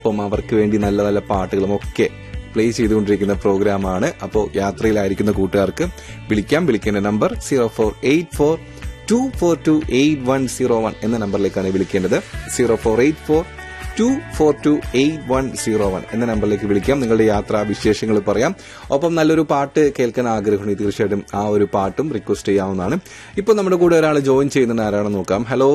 ഒപ്പം അവർക്ക് വേണ്ടി നല്ല നല്ല പാട്ടുകളും ഒക്കെ പ്ലേ ചെയ്തുകൊണ്ടിരിക്കുന്ന പ്രോഗ്രാമാണ് അപ്പോൾ യാത്രയിലായിരിക്കുന്ന കൂട്ടുകാർക്ക് വിളിക്കാം വിളിക്കേണ്ട number zero four eight four two four two eight one zero one എന്ന നമ്പറിലേക്കാണ് വിളിക്കേണ്ടത് zero four eight four two four two eight one zero one എന്ന നമ്പറിലേക്ക് വിളിക്കാം നിങ്ങളുടെ യാത്രാ വിശേഷങ്ങൾ പറയാം ഒപ്പം നല്ലൊരു പാട്ട് കേൾക്കാൻ ആഗ്രഹമുണ്ട് തീർച്ചയായിട്ടും ആ ഒരു പാട്ടും റിക്വസ്റ്റ് ചെയ്യാവുന്നതാണ് ഇപ്പോൾ നമ്മുടെ കൂടെ ഒരാൾ ജോയിൻ ചെയ്യുന്നുണ്ട് ആരാണെന്ന് നോക്കാം ഹലോ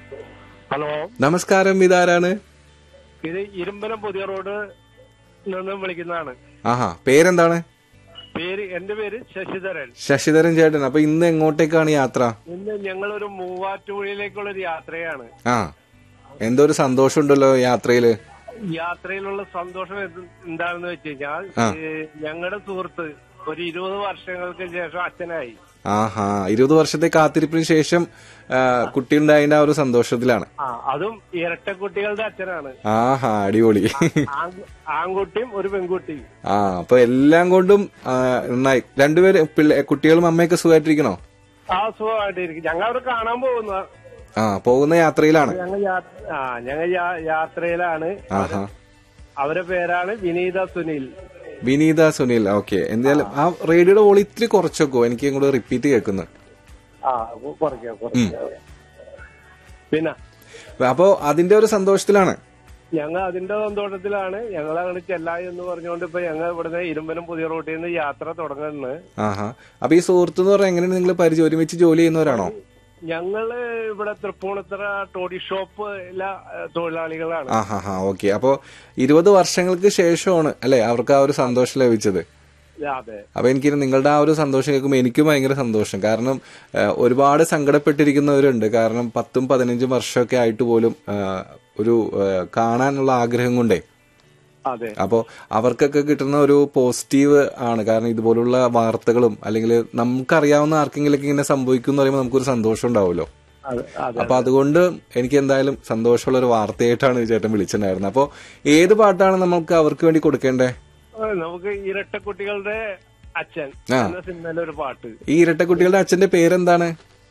ഹലോ നമസ്കാരം ഇതാരാണ് ഇത് ഇരുമ്പലം പുതിയ റോഡ് നിന്നും വിളിക്കുന്നതാണ് ആഹാ പേരെന്താണ് പേര് എന്റെ പേര് ശശിധരൻ ശശിധരൻ ചേട്ടൻ അപ്പൊ ഇന്ന് എങ്ങോട്ടേക്കാണ് യാത്ര ഇന്ന് ഞങ്ങളൊരു മൂവാറ്റുപുഴയിലേക്കുള്ള ഒരു യാത്രയാണ് ആ എന്തോ ഒരു സന്തോഷമുണ്ടല്ലോ യാത്രയില് യാത്രയിലുള്ള സന്തോഷം എന്ത് എന്താണെന്ന് വെച്ച് കഴിഞ്ഞാൽ ആ. ഞങ്ങളുടെ സുഹൃത്ത് ഒരു ഇരുപത് വർഷങ്ങൾക്ക് ശേഷം അച്ഛനായി ആഹാ ഇരുപത് വർഷത്തെ കാത്തിരിപ്പിന് ശേഷം ആ, കുട്ടിയുണ്ടായതിന്റെ ആ ഒരു സന്തോഷത്തിലാണ് ആ അതും ഇരട്ടക്കുട്ടികളുടെ അച്ഛനാണ് ആഹാ അടിപൊളി ആൺ- ആൺകുട്ടിയും ഒരു പെൺകുട്ടിയും ആ അപ്പൊ എല്ലാം കൊണ്ടും ആ, നന്നായി രണ്ടുപേര് പിള്ളേ കുട്ടികളും അമ്മയൊക്കെ സുഖമായിട്ടിരിക്കണോ ആ സുഖമായിട്ടിരിക്കും ഞങ്ങൾ അവിടെ കാണാൻ പോകുന്ന ആ പോകുന്ന യാത്രയിലാണ് ഞങ്ങൾ യാ- ആ ഞങ്ങൾ യാ- യാത്രയിലാണ് ആഹാ അവരുടെ പേരാണ് വിനീത സുനിൽ വിനീത സുനിൽ ഓക്കെ എന്തായാലും ആ റേഡിയോയുടെ വോളി ഇത്തിരി കുറച്ചൊക്കെ എനിക്ക് ഇങ്ങോട്ട് റിപ്പീറ്റ് കേൾക്കുന്നു ആ കുറയ്ക്കാം കുറയ്ക്കാം പിന്നെ അപ്പോ അതിന്റെ ഒരു സന്തോഷത്തിലാണ് ഞങ്ങൾ അതിന്റെ സന്തോഷത്തിലാണ് ഞങ്ങൾ അങ്ങോട്ട് ചെല്ലായി എന്ന് പറഞ്ഞുകൊണ്ട് ഇപ്പൊ ഞങ്ങൾ ഇവിടുന്ന് ഇരുമ്പനം പുതിയ റോട്ടിൽ നിന്ന് യാത്ര തുടങ്ങുന്നത് ആഹാ അപ്പൊ ഈ സുഹൃത്ത് എന്ന് പറഞ്ഞാൽ എങ്ങനെയാണ് നിങ്ങൾ പരിചയം ഒരുമിച്ച് ജോലി ചെയ്യുന്നവരാണോ ഞങ്ങള് ഇവിടെ തൃപ്പൂണിത്തറ ടോഡി ഷോപ്പ് തൊഴിലാളികളാണ് ആഹാ ഹാ ഓക്കെ അപ്പോ ഇരുപത് വർഷങ്ങൾക്ക് ശേഷമാണ് അല്ലെ അവർക്ക് ആ ഒരു സന്തോഷം ലഭിച്ചത് അതെ അപ്പൊ എനിക്ക് നിങ്ങളുടെ ആ ഒരു സന്തോഷം കേൾക്കുമ്പോൾ എനിക്കും ഭയങ്കര സന്തോഷം കാരണം ആ, ഒരുപാട് സങ്കടപ്പെട്ടിരിക്കുന്നവരുണ്ട് കാരണം പത്തും പതിനഞ്ചും വർഷമൊക്കെ ആയിട്ട് പോലും ആ, ഒരു ആ, കാണാനുള്ള ആഗ്രഹം കൊണ്ടേ അതെ അപ്പോൾ അവർക്കൊക്കെ കിട്ടുന്ന ഒരു പോസിറ്റീവ് ആണ് കാരണം ഇതുപോലുള്ള വാർത്തകളും അല്ലെങ്കിൽ നമുക്കറിയാവുന്ന ആർക്കെങ്കിലൊക്കെ ഇങ്ങനെ സംഭവിക്കും എന്ന് പറയുമ്പോൾ നമുക്കൊരു സന്തോഷം ഉണ്ടാവുമല്ലോ അതെ അതെ അപ്പൊ അതുകൊണ്ട് എനിക്ക് എന്തായാലും സന്തോഷമുള്ള ഒരു വാർത്തയായിട്ടാണ് ഈ ചേട്ടൻ വിളിച്ചിട്ടുണ്ടായിരുന്നത് അപ്പോൾ ഏത് പാട്ടാണ് നമുക്ക് അവർക്ക് വേണ്ടി കൊടുക്കേണ്ടേ ആ, നമുക്ക് ഇരട്ടക്കുട്ടികളുടെ അച്ഛൻ ആ. എന്ന സിനിമയിലെ ഒരു പാട്ട് ഈ ഇരട്ടക്കുട്ടികളുടെ അച്ഛന്റെ പേരെന്താണ്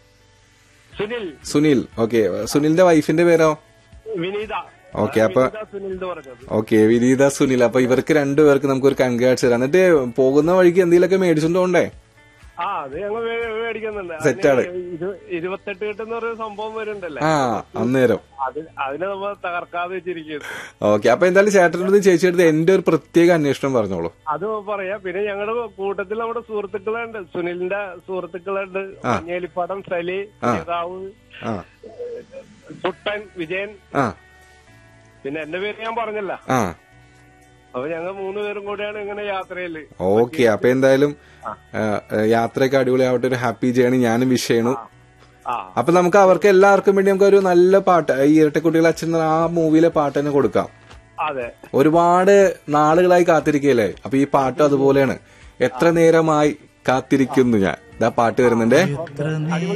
സുനിൽ സുനിൽ ഓക്കെ സുനിലിന്റെ വൈഫിന്റെ പേരോ വിനീത ഓക്കെ, അപ്പൊ- വിനീത സുനിൽ എന്ന് പറഞ്ഞത് ഓക്കെ വിനീത സുനിൽ അപ്പൊ ഇവർക്ക് രണ്ടുപേർക്ക് നമുക്കൊരു കൺഗ്രാറ്റ്സ് തരാം എന്നിട്ട് പോകുന്ന വഴിക്ക് എന്തെങ്കിലുമൊക്കെ മേടിച്ചോണ്ട് പോണ്ടേ ആ അത് ഞങ്ങൾ വേ- മേടിക്കുന്നുണ്ട് സെറ്റാണ്. അതിന് ഇരു- ഇരുപത്തെട്ട് കിട്ടുന്ന ഒരു സംഭവം വരുന്നുണ്ടല്ലേ ആ അന്നേരം അത് അതിനെ നമ്മൾ തകർക്കാതെ വെച്ചിരിക്കുന്നു ഓക്കെ അപ്പൊ എന്തായാലും ചേട്ടനോട് ചേച്ചിയെടുത്ത് എന്റെ ഒരു പ്രത്യേക അന്വേഷണം പറഞ്ഞോളൂ അത് പറയാം പിന്നെ ഞങ്ങളുടെ കൂട്ടത്തിൽ നമ്മുടെ സുഹൃത്തുക്കളുണ്ട് സുനിലിന്റെ സുഹൃത്തുക്കളുണ്ട് മഞ്ഞേലിപ്പടം സലി നേതാവ് ആ കുട്ടൻ വിജയൻ ആ പിന്നെ എന്റെ പേര് ഞാൻ പറഞ്ഞല്ല ആ അപ്പൊ ഞങ്ങൾ മൂന്ന് പേരും കൂടെയാണ് ഇങ്ങനെ യാത്രയില് ഓക്കെ അപ്പൊ എന്തായാലും ആ, യാത്രയൊക്കെ അടിപൊളിയാവട്ടെ ഒരു ഹാപ്പി ജേണി ഞാനും വിഷ് ചെയ്യണു ആ അപ്പൊ നമുക്ക് അവർക്ക് എല്ലാവർക്കും വേണ്ടി നമുക്ക് ഒരു നല്ല പാട്ട് ഈ ഇരട്ടക്കുട്ടികളെ അച്ഛൻ എന്ന ആ മൂവിയിലെ പാട്ട് തന്നെ കൊടുക്കാം അതെ ഒരുപാട് നാളുകളായി കാത്തിരിക്കല്ലേ അപ്പൊ ഈ പാട്ട് അതുപോലെയാണ് എത്ര നേരമായി കാത്തിരിക്കുന്നു ഞാൻ ഇതാ പാട്ട് വരുന്നുണ്ടേ